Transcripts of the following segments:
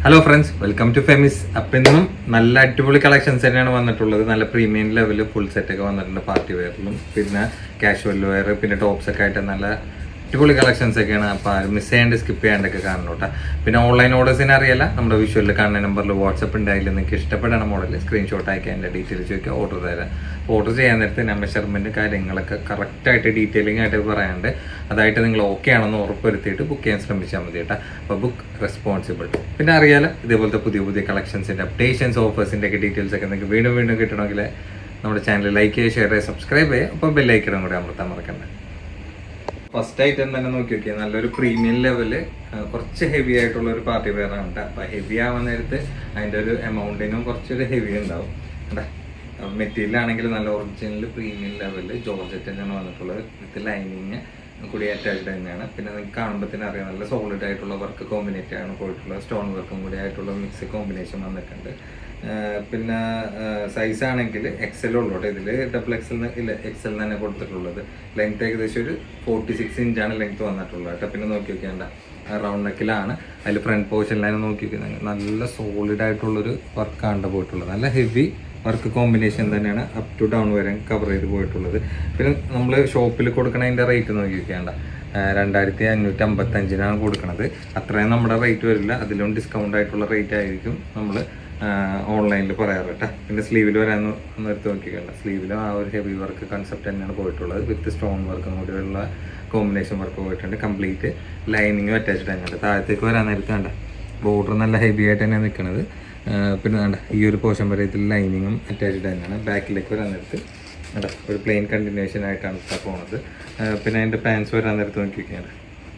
Hello friends welcome to ഫെമിസ് അപ്പം ഇന്നും നല്ല അടിപൊളി കളക്ഷൻസ് തന്നെയാണ് വന്നിട്ടുള്ളത് നല്ല പ്രീമിയം ലെവലിൽ ഫുൾ സെറ്റ് ഒക്കെ വന്നിട്ടുണ്ട് പാർട്ടി വെയറിലും പിന്നെ കാഷ്വൽ വെയർ പിന്നെ ടോപ്സ് ഒക്കെ ആയിട്ട് നല്ല അടിപൊളി കളക്ഷൻസ് ഒക്കെയാണ് അപ്പോൾ ആരും മിസ് ചെയ്യാണ്ട് സ്കിപ്പ് ചെയ്യാണ്ടൊക്കെ കാണണം കേട്ടോ പിന്നെ ഓൺലൈൻ ഓർഡേഴ്സിന് അറിയില്ല നമ്മുടെ വിഷ്വലിൽ കാണുന്ന നമ്പറിൽ വാട്സപ്പ് ഉണ്ടായില്ല നിങ്ങൾക്ക് ഇഷ്ടപ്പെടുന്ന മോഡൽ സ്ക്രീൻഷോട്ട് അയക്കാൻ എൻ്റെ ഡീറ്റെയിൽസ് ചോദിക്കുക ഓർഡർ തരാം ഓർഡർ ചെയ്യാൻ നേരത്ത് ഞാൻ മെഷർമെൻറ്റ് കാര്യങ്ങളൊക്കെ കറക്റ്റായിട്ട് ഡീറ്റെയിലിംഗ് ആയിട്ട് പറയാണ്ട് അതായിട്ട് നിങ്ങൾ ഓക്കെ ആണെന്ന് ഉറപ്പുവരുത്തിയിട്ട് ബുക്ക് ചെയ്യാൻ ശ്രമിച്ചാൽ മതി കേട്ടോ അപ്പോൾ ബുക്ക് റെസ്പോൺസിബിൾ പിന്നെ അറിയാലോ ഇതേപോലത്തെ പുതിയ പുതിയ കളക്ഷൻസിൻ്റെ അപ്ഡേഷൻസ് ഓഫേഴ്സിൻ്റെ ഒക്കെ ഡീറ്റെയിൽസ് ഒക്കെ നിങ്ങൾക്ക് വീണ്ടും വീണ്ടും കിട്ടണമെങ്കിൽ നമ്മുടെ ചാനൽ ലൈക്ക് ചെയ്യുക ഷെയർ ചെയ്യുക സബ്സ്ക്രൈബ് ചെയ്യുക അപ്പോൾ ബെല്ലൈക്കണം കൂടെ അമർത്താൻ മറക്കണ്ട ഫസ്റ്റ് ഐറ്റം തന്നെ നോക്കി നോക്കിയാൽ നല്ലൊരു പ്രീമിയം ലെവല് കുറച്ച് ഹെവി ആയിട്ടുള്ള ഒരു പാർട്ടി വെയർ ആണ് കേട്ടോ അപ്പൊ ഹെവി ആവാൻ നേരത്ത് അതിന്റെ ഒരു എമൗണ്ടിനും കുറച്ചൊരു ഹെവി ഉണ്ടാവും മെറ്റീരിയൽ ആണെങ്കിൽ നല്ല ഒറിജിനൽ പ്രീമിയം ലെവല് ജോർജറ്റ് തന്നെയാണ് വന്നിട്ടുള്ളത് വിത്ത് ലൈനിങ് കൂടി അറ്റാച്ച്ഡ് തന്നെയാണ് പിന്നെ നിങ്ങൾക്ക് കാണുമ്പോൾ തന്നെ അറിയാം നല്ല സോളിഡ് ആയിട്ടുള്ള വർക്ക് കോമ്പിനേറ്റ് ആണ് പോയിട്ടുള്ളത് സ്റ്റോൺ വർക്കും കൂടി ആയിട്ടുള്ള മിക്സ് കോമ്പിനേഷൻ വന്നിട്ടുണ്ട് ആഹ് പിന്നെ സൈസ് ആണെങ്കിൽ എക്സൽ ഉള്ളൂ കേട്ടോ ഇതിൽ ഡബിൾ എക്സൽ ഇല്ല എക്സൽ തന്നെ കൊടുത്തിട്ടുള്ളത് ലെങ്ത് ഏകദേശം ഒരു ഫോർട്ടി സിക്സ് ഇഞ്ചാണ് ലെങ്ത് വന്നിട്ടുള്ളത് കേട്ടോ പിന്നെ നോക്കി നോക്കിയാണ്ട റൗണ്ട് നെക്കിലാണ് അതിൽ ഫ്രണ്ട് പോർഷനിലാണ് നോക്കി നോക്കുന്നത് നല്ല സോളിഡ് ആയിട്ടുള്ളൊരു വർക്കാണ് പോയിട്ടുള്ളത് നല്ല ഹെവി വർക്ക് കോമ്പിനേഷൻ തന്നെയാണ് അപ് ടു ഡൗൺ വരെ കവർ ചെയ്ത് പോയിട്ടുള്ളത് പിന്നെ നമ്മൾ ഷോപ്പിൽ കൊടുക്കണതിൻ്റെ റേറ്റ് നോക്കി നോക്കിയാണ്ട രണ്ടായിരത്തി അഞ്ഞൂറ്റി അമ്പത്തഞ്ചിനാണ് കൊടുക്കുന്നത് അത്രയും നമ്മുടെ റേറ്റ് വരില്ല അതിലും ഡിസ്കൗണ്ട് ആയിട്ടുള്ള റേറ്റ് ആയിരിക്കും നമ്മൾ ഓൺലൈനിൽ പറയാറ് കേട്ടോ പിന്നെ സ്ലീവിൽ വരാൻ നിർത്തി നോക്കിക്കണ്ട സ്ലീവിലും ആ ഒരു ഹെവി വർക്ക് കൺസെപ്റ്റ് തന്നെയാണ് പോയിട്ടുള്ളത് വിത്ത് സ്റ്റോൺ വർക്കും കൂടിയുള്ള കോമ്പിനേഷൻ വർക്ക് പോയിട്ടുണ്ട് കംപ്ലീറ്റ് ലൈനിങ്ങും അറ്റാച്ച്ഡ് തന്നെയാണ് താഴത്തേക്ക് വരാൻ നേരത്തെ വേണ്ട ബോർഡർ നല്ല ഹെവി ആയിട്ട് തന്നെയാണ് നിൽക്കുന്നത് പിന്നെ വേണ്ട ഈ ഒരു പോർഷൻ വരെ ഇതിൽ ലൈനിങ്ങും അറ്റാച്ച്ഡ് തന്നെയാണ് ബാക്കിലേക്ക് വരാൻ നേരത്ത് വേണ്ട ഒരു പ്ലെയിൻ കണ്ടിന്യൂഷൻ ആയിട്ടാണ് ഇപ്പം പോണത് പിന്നെ അതിൻ്റെ പാൻസ് വരാൻ നേരത്ത് നോക്കി നോക്കിയാണ്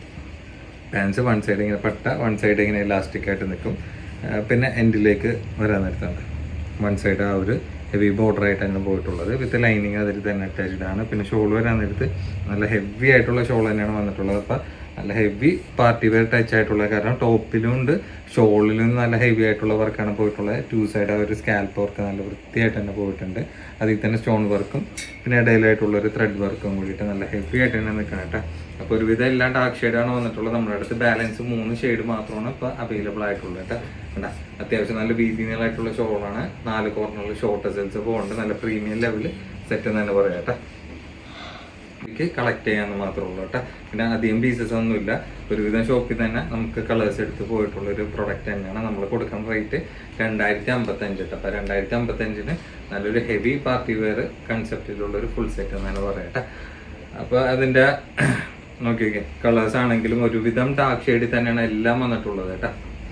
പാൻസ് വൺ സൈഡ് ഇങ്ങനെ പട്ട വൺ സൈഡ് ഇങ്ങനെ ഇലാസ്റ്റിക് ആയിട്ട് നിൽക്കും ആ, പിന്നെ എൻഡിലേക്ക് വരാൻ നേരത്തുണ്ട് വൺ സൈഡ് ആ ഒരു ഹെവി ബോർഡർ ആയിട്ടാണ് പോയിട്ടുള്ളത് വിത്ത് ലൈനിങ് അതിൽ തന്നെ അറ്റാച്ച്ഡ് ആണ് പിന്നെ ഷോൾ വരാൻ നേരത്ത് നല്ല ഹെവി ആയിട്ടുള്ള ഷോൾ തന്നെയാണ് വന്നിട്ടുള്ളത് അപ്പം നല്ല ഹെവി പാർട്ടി വെയർ ടച്ച് ആയിട്ടുള്ള കാരണം ടോപ്പിലും ഉണ്ട് ഷോളിലും നല്ല ഹെവി ആയിട്ടുള്ള വർക്കാണ് പോയിട്ടുള്ളത് ടു സൈഡ് ആ ഒരു സ്കാൽപ്പ് വർക്ക് നല്ല വൃത്തിയായിട്ട് തന്നെ പോയിട്ടുണ്ട് അതിൽ തന്നെ സ്റ്റോൺ വർക്കും പിന്നെ ഇടയിലായിട്ടുള്ള ഒരു ത്രെഡ് വർക്കും കൂടിയിട്ട് നല്ല ഹെവി ആയിട്ട് തന്നെ നിൽക്കണം കേട്ടോ അപ്പോൾ ഒരുവിധം എല്ലാം ഡാർക്ക് ഷെയ്ഡാണ് വന്നിട്ടുള്ളത് നമ്മുടെ അടുത്ത് ബാലൻസ് മൂന്ന് ഷെയ്ഡ് മാത്രമാണ് ഇപ്പോൾ അവൈലബിൾ ആയിട്ടുള്ളത് കേട്ടോ കണ്ടാ അത്യാവശ്യം നല്ല വീതി നീളമായിട്ടുള്ള ഷോളാണ് നാല് കോർണറിൽ ഷോർട്ട് സെൽസ് പോകുന്നുണ്ട് നല്ല പ്രീമിയം ലെവൽ സെറ്റ് എന്ന് തന്നെ പറയാം കേട്ടോ എനിക്ക് കളക്ട് ചെയ്യാന്ന് മാത്രമേ ഉള്ളൂ കേട്ടോ പിന്നെ അധികം പീസസ് ഒന്നുമില്ല ഒരുവിധം ഷോപ്പിൽ തന്നെ നമുക്ക് കളേഴ്സ് എടുത്ത് പോയിട്ടുള്ള ഒരു പ്രൊഡക്റ്റ് തന്നെയാണ് നമ്മൾ കൊടുക്കുന്ന റേറ്റ് രണ്ടായിരത്തി അമ്പത്തഞ്ച് കേട്ടോ അപ്പോൾ രണ്ടായിരത്തി അമ്പത്തഞ്ചിന് നല്ലൊരു ഹെവി പാർട്ടി വെയർ കൺസെപ്റ്റിലുള്ള ഒരു ഫുൾ സെറ്റ് എന്നാണ് പറയട്ടെ അപ്പോൾ അതിൻ്റെ നോക്കി നോക്കിയേ കളേഴ്സ് ആണെങ്കിലും ഒരുവിധം ഡാർക്ക് ഷെയ്ഡിൽ തന്നെയാണ് എല്ലാം വന്നിട്ടുള്ളത് കേട്ടോ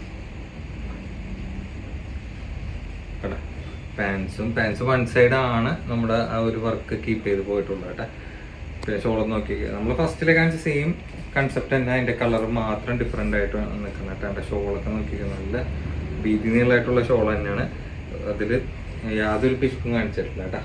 കേട്ടോ പാൻസും പാൻസ് വൺ സൈഡ് ആണ് നമ്മുടെ ആ ഒരു വർക്ക് കീപ്പ് ചെയ്ത് പോയിട്ടുള്ളത് കേട്ടോ പിന്നെ ഷോളം നോക്കി നമ്മൾ ഫസ്റ്റിലെ കാണിച്ച സെയിം കൺസെപ്റ്റ് തന്നെ അതിന്റെ കളർ മാത്രം ഡിഫറെന്റ് ആയിട്ട് നിൽക്കുന്നത് കേട്ടോ അതിന്റെ ഷോളൊക്കെ നോക്കി നല്ല വീതി നീളമായിട്ടുള്ള ഷോൾ തന്നെയാണ് അതിൽ യാതൊരു പിശുക്കും കാണിച്ചിട്ടില്ല കേട്ടോ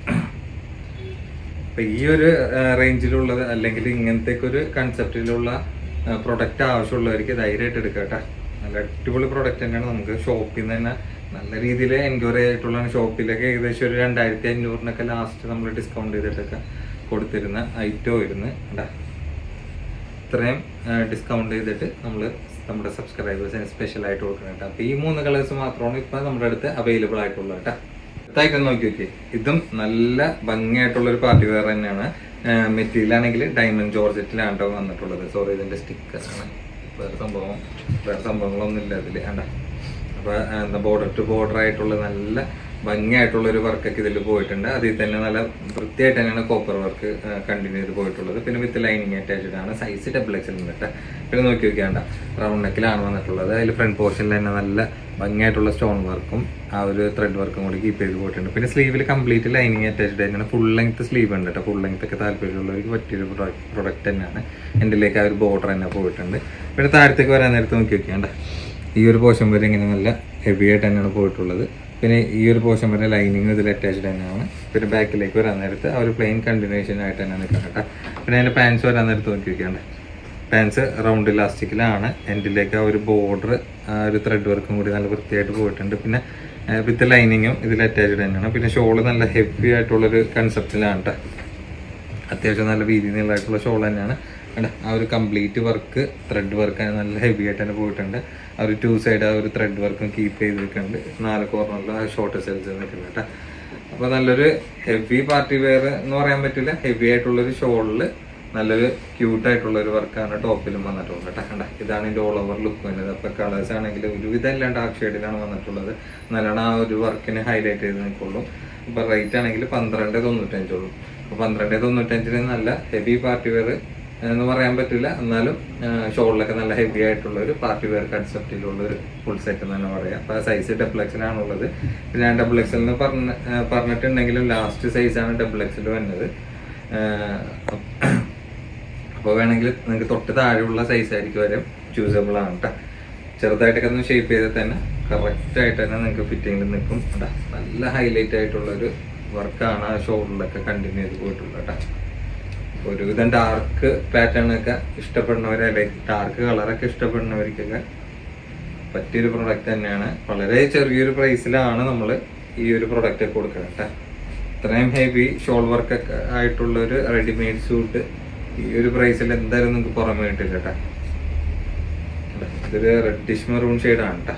അപ്പൊ ഈ ഒരു റേഞ്ചിലുള്ളത് അല്ലെങ്കിൽ ഇങ്ങനത്തെ ഒരു കൺസെപ്റ്റിലുള്ള പ്രൊഡക്റ്റ് ആവശ്യമുള്ളവർക്ക് ധൈര്യമായിട്ട് എടുക്കാം കേട്ടോ നല്ല അടിപൊളി പ്രൊഡക്റ്റ് തന്നെയാണ് നമുക്ക് ഷോപ്പിൽ നിന്ന് തന്നെ നല്ല രീതിയിൽ എൻക്വയറി ആയിട്ടുള്ള ഷോപ്പിലൊക്കെ ഏകദേശം ഒരു രണ്ടായിരത്തി അഞ്ഞൂറിനൊക്കെ ലാസ്റ്റ് നമ്മൾ ഡിസ്കൗണ്ട് ചെയ്തിട്ടൊക്കെ കൊടുത്തിരുന്ന ഐറ്റം ഇരുന്ന് കേട്ടാ ഇത്രയും ഡിസ്കൗണ്ട് ചെയ്തിട്ട് നമ്മൾ നമ്മുടെ സബ്സ്ക്രൈബേഴ്സിന് സ്പെഷ്യൽ ആയിട്ട് കൊടുക്കണം കേട്ടോ അപ്പൊ ഈ മൂന്ന് കളേഴ്സ് മാത്രമാണ് ഇപ്പൊ നമ്മുടെ അടുത്ത് അവൈലബിൾ ആയിട്ടുള്ളത് കേട്ടോ അടുത്തായിട്ട് നോക്കി നോക്കി ഇതും നല്ല ഭംഗിയായിട്ടുള്ള ഒരു പാർട്ടി വെയർ തന്നെയാണ് മെറ്റീരിയൽ ആണെങ്കിൽ ഡയമണ്ട് ജോർജറ്റിലാണ് കേട്ടോ വന്നിട്ടുള്ളത് സോറി ഇതിന്റെ സ്റ്റിക്കർ ആണ് വേറെ സംഭവം വേറെ സംഭവങ്ങളൊന്നും ഇല്ല അതിൽ വേണ്ട അപ്പൊ എന്താ ബോർഡർ ടു ബോർഡർ ആയിട്ടുള്ള നല്ല ഭംഗിയായിട്ടുള്ള ഒരു വർക്കൊക്കെ ഇതിൽ പോയിട്ടുണ്ട് അതിൽ തന്നെ നല്ല വൃത്തിയായിട്ട് തന്നെയാണ് കോപ്പർ വർക്ക് കണ്ടിന്യൂ ചെയ്ത് പോയിട്ടുള്ളത് പിന്നെ വിത്ത് ലൈനിങ് അറ്റാച്ച്ഡ് ആണ് സൈസ് ഡബിൾ എക്സൽ എന്നിട്ട് പിന്നെ നോക്കി നോക്കിയാണ്ട റൗണ്ട് നെക്കിലാണ് വന്നിട്ടുള്ളത് അതിൽ ഫ്രണ്ട് പോർഷനിൽ തന്നെ നല്ല ഭംഗിയായിട്ടുള്ള സ്റ്റോൺ വർക്കും ആ ഒരു ത്രെഡ് വർക്കും കൂടി കീപ്പ് ചെയ്ത് പോയിട്ടുണ്ട് പിന്നെ സ്ലീവിൽ കംപ്ലീറ്റ് ലൈനിങ് അറ്റാച്ച്ഡ് തന്നെയാണ് ഫുൾ ലെങ്ത് സ്ലീവ് ഉണ്ട് കേട്ടോ ഫുൾ ലെങ്ത് ഒക്കെ താല്പര്യമുള്ളവർക്ക് പറ്റിയൊരു പ്രൊഡക്റ്റ് തന്നെയാണ് എൻ്റെലേക്ക് ആ ഒരു ബോർഡർ തന്നെ പോയിട്ടുണ്ട് പിന്നെ താഴത്തേക്ക് വരാൻ നേരത്ത് നോക്കി നോക്കിയാണ്ട ഈ ഒരു പോർഷൻ വരെ ഇങ്ങനെ നല്ല ഹെവി ആയിട്ട് തന്നെയാണ് പോയിട്ടുള്ളത് പിന്നെ ഈ ഒരു പോർഷൻ വരെ ലൈനിങ് ഇതിൽ അറ്റാച്ച്ഡ് തന്നെയാണ് പിന്നെ ബാക്കിലേക്ക് വരാൻ നേരത്ത് ആ ഒരു പ്ലെയിൻ കണ്ടിന്യൂഷൻ ആയിട്ട് തന്നെ നിൽക്കണം കേട്ടോ പിന്നെ അതിൻ്റെ പാൻസ് വരാൻ നേരത്ത് നോക്കി വെക്കാണ്ട് പാൻസ് റൗണ്ട് ഇലാസ്റ്റിക്കിലാണ് എൻഡിലേക്ക് ആ ഒരു ബോർഡർ ആ ഒരു ത്രെഡ് വർക്കും കൂടി നല്ല വൃത്തിയായിട്ട് പോയിട്ടുണ്ട് പിന്നെ വിത്ത് ലൈനിങ്ങും ഇതിൽ അറ്റാച്ച്ഡ് തന്നെയാണ് പിന്നെ ഷോള് നല്ല ഹെവി ആയിട്ടുള്ളൊരു കൺസെപ്റ്റിലാണ് കേട്ടോ അത്യാവശ്യം നല്ല വീതി നീളമായിട്ടുള്ള ഷോൾ തന്നെയാണ് എടാ ആ ഒരു കംപ്ലീറ്റ് വർക്ക് ത്രെഡ് വർക്ക് നല്ല ഹെവി ആയിട്ട് തന്നെ പോയിട്ടുണ്ട് ആ ഒരു ടു സൈഡ് ആ ഒരു ത്രെഡ് വർക്കും കീപ്പ് ചെയ്ത് വെക്കുന്നുണ്ട് നാല് കോർണറിൽ ആ ഷോർട്ട് സെൽസ് നിൽക്കുന്നുണ്ട് കേട്ടോ അപ്പോൾ നല്ലൊരു ഹെവി പാർട്ടി വെയർ എന്ന് പറയാൻ പറ്റില്ല ഹെവി ആയിട്ടുള്ളൊരു ഷോളിൽ നല്ലൊരു ക്യൂട്ട് ആയിട്ടുള്ള ഒരു വർക്കാണ് ടോപ്പിലും വന്നിട്ടുള്ളത് കേട്ടോ കണ്ട ഇതാണ് ഇതിന്റെ ഓൾ ഓവർ ലുക്ക് വരുന്നത് അപ്പൊ കളേഴ്സ് ആണെങ്കിൽ ഒരുവിധം എല്ലാം ഡാർക്ക് ഷെയ്ഡിലാണ് വന്നിട്ടുള്ളത് നല്ലോണം ആ ഒരു വർക്കിന് ഹൈലൈറ്റ് ചെയ്ത് നിൽക്കുള്ളൂ ഇപ്പൊ റേറ്റ് ആണെങ്കിൽ പന്ത്രണ്ട് തൊണ്ണൂറ്റഞ്ചുള്ളൂ അപ്പൊ പന്ത്രണ്ട് തൊണ്ണൂറ്റഞ്ചിന് നല്ല ഹെവി പാർട്ടി വെയർ എന്ന് പറയാൻ പറ്റില്ല എന്നാലും ഷോളിലൊക്കെ നല്ല ഹെവി ആയിട്ടുള്ള ഒരു പാർട്ടി വെയർ കൺസെപ്റ്റിലുള്ള ഒരു ഫുൾ സെറ്റ് എന്ന് തന്നെ പറയാം അപ്പൊ സൈസ് ഡബിൾ എക്സലാണുള്ളത് പിന്നെ ഞാൻ ഡബിൾ എക്സൽ എന്ന് പറഞ്ഞ ആ, പറഞ്ഞിട്ടുണ്ടെങ്കിലും ലാസ്റ്റ് സൈസാണ് ഡബിൾ എക്സൽ വരുന്നത് അപ്പോൾ വേണമെങ്കിൽ നിങ്ങൾക്ക് തൊട്ട് താഴെയുള്ള സൈസ് ആയിരിക്കും വരെ ചൂസബിൾ ആണ് കേട്ടോ ചെറുതായിട്ടൊക്കെ ഒന്ന് ഷേപ്പ് ചെയ്താൽ തന്നെ കറക്റ്റ് ആയിട്ട് തന്നെ നിങ്ങൾക്ക് ഫിറ്റിങ്ങിൽ നിൽക്കും കേട്ടോ നല്ല ഹൈലൈറ്റ് ആയിട്ടുള്ള ഒരു വർക്കാണ് ആ ഷോളിലൊക്കെ കണ്ടിന്യൂ ചെയ്ത് പോയിട്ടുള്ളത് കേട്ടോ ഒരുവിധം ഡാർക്ക് പാറ്റേൺ ഒക്കെ ഇഷ്ടപ്പെടുന്നവരെ അല്ലെങ്കിൽ ഡാർക്ക് കളറൊക്കെ ഇഷ്ടപ്പെടുന്നവർക്കൊക്കെ പറ്റിയൊരു പ്രൊഡക്റ്റ് തന്നെയാണ് വളരെ ചെറിയൊരു പ്രൈസിലാണ് നമ്മൾ ഈ ഒരു പ്രൊഡക്റ്റ് കൊടുക്കുന്നത് കേട്ടോ ഇത്രയും ഹെവി ഷോൾ വർക്ക് ഒക്കെ ആയിട്ടുള്ള ഒരു റെഡിമെയ്ഡ് സൂട്ട് ഈ ഒരു പ്രൈസിൽ എന്തായാലും നിങ്ങൾക്ക് പുറമേ കിട്ടില്ല കേട്ടോ കണ്ടോ? ഇതൊരു റെഡിഷ് മെറൂൺ ഷെയ്ഡാണ് കേട്ടോ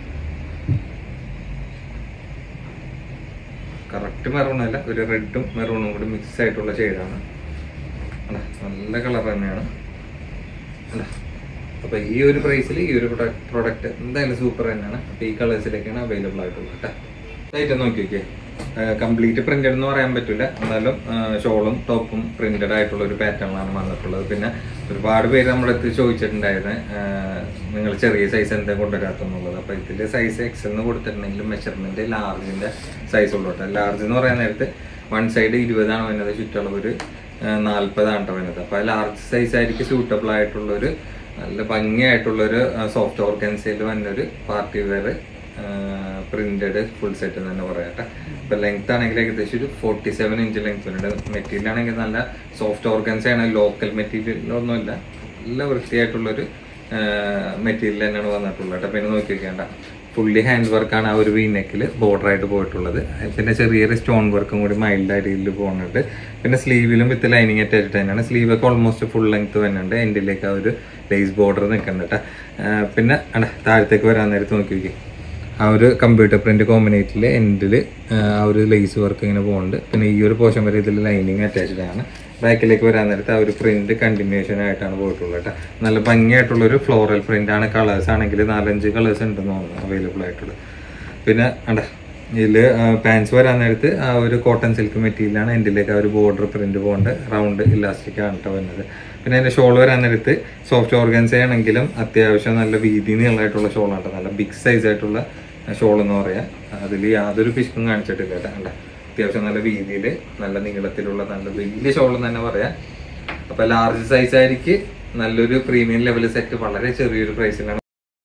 കറക്റ്റ് മെറൂൺ അല്ല ഒരു റെഡും മെറൂണും കൂടി മിക്സ് ആയിട്ടുള്ള ഷെയ്ഡാണ് നല്ല കളർ തന്നെയാണ് കണ്ടോ? അപ്പൊ ഈ ഒരു പ്രൈസിൽ ഈ ഒരു പ്രൊഡക്റ്റ് എന്തായാലും സൂപ്പർ തന്നെയാണ് അപ്പൊ ഈ കളേഴ്സിലേക്കാണ് അവൈലബിൾ ആയിട്ടുള്ളത് കേട്ടോ ഇതായിട്ട് നോക്കി നോക്കിയേ കംപ്ലീറ്റ് പ്രിന്റഡ് എന്ന് പറയാൻ പറ്റില്ല എന്നാലും ഷോളും ടോപ്പും പ്രിന്റഡ് ആയിട്ടുള്ള ഒരു പാറ്റേണിലാണ് വന്നിട്ടുള്ളത് പിന്നെ ഒരുപാട് പേര് നമ്മുടെ അടുത്ത് ചോദിച്ചിട്ടുണ്ടായിരുന്നു നിങ്ങൾ ചെറിയ സൈസ് എന്താ കൊണ്ടുവരാത്തെന്നുള്ളത് അപ്പൊ ഇതിന്റെ സൈസ് എക്സൽ എന്ന് കൊടുത്തിട്ടുണ്ടെങ്കിൽ മെഷർമെന്റ് ലാർജിന്റെ സൈസ് ഉള്ളൂ കേട്ടോ ലാർജ് എന്ന് പറയാൻ നേരത്ത് വൺ സൈഡ് ഇരുപതാണ് വരുന്നത് ചുറ്റളവ് ഒരു നാൽപ്പതാണ് കേട്ടോ വരുന്നത് അപ്പൊ ലാർജ് സൈസ് ആയിരിക്കും സൂട്ടബിൾ ആയിട്ടുള്ള ഒരു നല്ല ഭംഗിയായിട്ടുള്ള ഒരു സോഫ്റ്റ് ഓർഗൻസയിൽ വന്ന ഒരു party wear printed full set എന്ന് തന്നെ പറയട്ടെ ഇപ്പൊ ലെങ്ത് ആണെങ്കിൽ ഏകദേശം ഒരു ഫോർട്ടി സെവൻ ഇഞ്ച് ലെങ്ത് വരുന്നുണ്ട് മെറ്റീരിയൽ ആണെങ്കിൽ നല്ല സോഫ്റ്റ് ഓർഗൻസ് ആണ് ലോക്കൽ മെറ്റീരിയൽ ഒന്നുമില്ല നല്ല വൃത്തിയായിട്ടുള്ളൊരു മെറ്റീരിയൽ തന്നെയാണ് വന്നിട്ടുള്ളത് കേട്ടോ പിന്നെ നോക്കി വെക്കേണ്ട ഫുള്ളി ഹാൻഡ് വർക്കാണ് ആ ഒരു വീനെക്കിൽ ബോർഡർ ആയിട്ട് പോയിട്ടുള്ളത് പിന്നെ ചെറിയൊരു സ്റ്റോൺ വർക്കും കൂടി മൈൽഡ് ആയിട്ട് ഇതിൽ പോകുന്നുണ്ട് പിന്നെ സ്ലീവിലും വിത്ത് ലൈനിങ് അറ്റാച്ച്ഡ് തന്നെയാണ് സ്ലീവൊക്കെ ഓൾമോസ്റ്റ് ഫുൾ ലെങ്ത് വരുന്നുണ്ട് എൻഡിലേക്ക് ആ ഒരു ലേസ് ബോർഡർ നിൽക്കുന്നുണ്ട് കേട്ടോ പിന്നെ അട താഴത്തേക്ക് വരാൻ നേരത്ത് നോക്കി നോക്കി ആ ഒരു കമ്പ്യൂട്ടർ പ്രിന്റ് കോമ്പിനേറ്റിൽ എൻഡിൽ ആ ഒരു ലേസ് വർക്ക് ഇങ്ങനെ പോകുന്നുണ്ട് പിന്നെ ഈ ഒരു പോർഷൻ വരെ ഇതിൽ ലൈനിങ് അറ്റാച്ച്ഡ് ആണ് ബാക്കിലേക്ക് വരാൻ നേരത്ത് ആ ഒരു പ്രിന്റ് കണ്ടിന്യൂഷൻ ആയിട്ടാണ് പോയിട്ടുള്ളത് കേട്ടോ നല്ല ഭംഗിയായിട്ടുള്ള ഒരു ഫ്ലോറൽ പ്രിന്റ് ആണ് കളേഴ്സ് ആണെങ്കിൽ നാലഞ്ച് കളേഴ്സ് ഉണ്ടെന്ന് തോന്നുന്നു അവൈലബിൾ ആയിട്ടുള്ളത് പിന്നെ അണ്ട ഇതിൽ പാൻസ് വരാൻ നേരത്ത് ആ ഒരു കോട്ടൺ സിൽക്ക് മെറ്റീരിയലാണ് എൻഡിലേക്ക് ആ ഒരു ബോർഡർ പ്രിന്റ് പോകുന്നുണ്ട് റൗണ്ട് ഇലാസ്റ്റിക് ആണ് കേട്ടോ വരുന്നത് പിന്നെ അതിന്റെ ഷോൾ വരാൻ നേരത്ത് സോഫ്റ്റ് ഓർഗൻസ് ആണെങ്കിലും അത്യാവശ്യം നല്ല വീതി നീളമായിട്ടുള്ള ഷോളാണ് കേട്ടോ നല്ല ബിഗ് സൈസ് ആയിട്ടുള്ള ഷോൾ എന്ന് പറയാം അതിൽ യാതൊരു പിശുക്കും കാണിച്ചിട്ടില്ല കേട്ടോ കണ്ടോ? അത്യാവശ്യം നല്ല വീതിയിൽ നല്ല നീളത്തിലുള്ള നല്ല വലിയ ഷോൾ എന്ന് തന്നെ പറയാം അപ്പൊ ലാർജ് സൈസ് ആയിരിക്കും നല്ലൊരു പ്രീമിയം ലെവൽ സെറ്റ് വളരെ ചെറിയൊരു പ്രൈസിലാണ്